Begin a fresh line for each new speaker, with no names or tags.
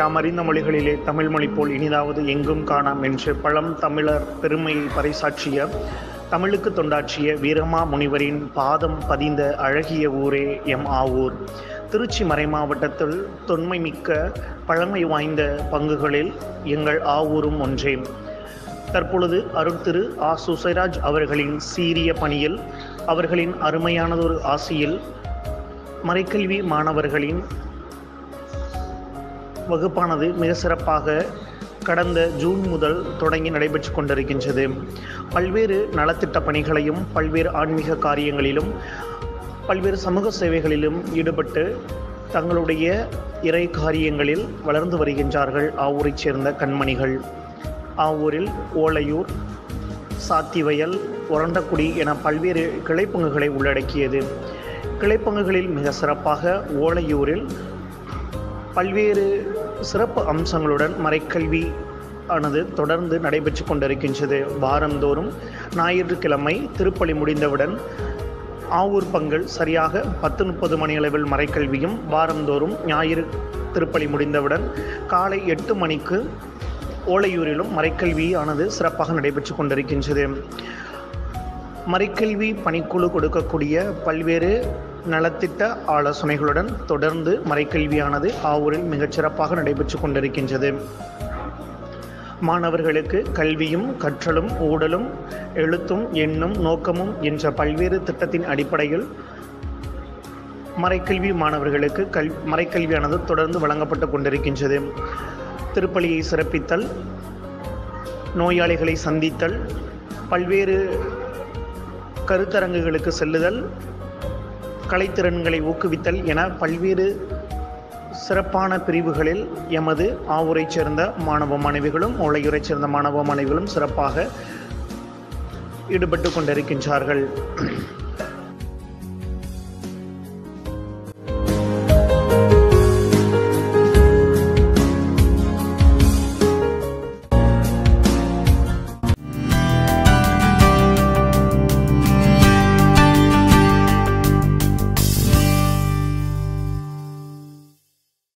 யாம் அறிந்த மொழிகளிலே தமிழ் மொழி போல் இனிதாவது எங்கும் காணாம் என்று பழம் தமிழர் பெருமையை பறைசாற்றிய தமிழுக்கு தொண்டாற்றிய வீரமா முனிவரின் பாதம் பதிந்த அழகிய ஊரே எம் ஆவூர் திருச்சி மறைமாவட்டத்தில் தொன்மை மிக்க பழமை வாய்ந்த பங்குகளில் எங்கள் ஆவூரும் ஒன்றே தற்பொழுது அருட்திரு ஆ சுசைராஜ் அவர்களின் சீரிய பணியில் அவர்களின் அருமையானதொரு ஆசியில் மறைக்கல்வி மாணவர்களின் வகுப்பானது மிக சிறப்பாக கடந்த ஜூன் முதல் தொடங்கி நடைபெற்று கொண்டிருக்கின்றது பல்வேறு நலத்திட்ட பணிகளையும் பல்வேறு ஆன்மீக காரியங்களிலும் பல்வேறு சமூக சேவைகளிலும் ஈடுபட்டு தங்களுடைய இறை காரியங்களில் வளர்ந்து வருகின்றார்கள் ஆவூரைச் சேர்ந்த கண்மணிகள் ஆவூரில் ஓலையூர் சாத்திவயல் ஒரண்டக்குடி என பல்வேறு கிளைப்பங்குகளை உள்ளடக்கியது கிளைப்பங்குகளில் மிக சிறப்பாக ஓலையூரில் பல்வேறு சிறப்பு அம்சங்களுடன் மறைக்கல்வி ஆனது தொடர்ந்து நடைபெற்று கொண்டிருக்கின்றது வாரந்தோறும் ஞாயிற்றுக்கிழமை திருப்பலி முடிந்தவுடன் ஆவூர் பங்கள் சரியாக பத்து முப்பது மணியளவில் மறைக்கல்வியும் வாரந்தோறும் ஞாயிறு திருப்பலி முடிந்தவுடன் காலை எட்டு மணிக்கு ஓலையூரிலும் மறைக்கல்வி ஆனது சிறப்பாக நடைபெற்று கொண்டிருக்கின்றது மறைக்கல்வி பணிக்குழு கொடுக்கக்கூடிய பல்வேறு நலத்திட்ட ஆலோசனைகளுடன் தொடர்ந்து மறைக்கல்வியானது ஆவூரில் மிகச் சிறப்பாக நடைபெற்று கொண்டிருக்கின்றது மாணவர்களுக்கு கல்வியும் கற்றலும் ஊடலும் எழுத்தும் எண்ணும் நோக்கமும் என்ற பல்வேறு திட்டத்தின் அடிப்படையில் மறைக்கல்வி மாணவர்களுக்கு கல் மறைக்கல்வியானது தொடர்ந்து வழங்கப்பட்டு கொண்டிருக்கின்றது திருப்பலியை சிறப்பித்தல் நோயாளிகளை சந்தித்தல் பல்வேறு கருத்தரங்குகளுக்கு செல்லுதல் கலைத்திறன்களை ஊக்குவித்தல் என பல்வேறு சிறப்பான பிரிவுகளில் எமது ஆவூரைச் சேர்ந்த மாணவ மாணவிகளும் ஓலையூரைச் சேர்ந்த மாணவ மாணவிகளும் சிறப்பாக ஈடுபட்டு கொண்டிருக்கின்றார்கள்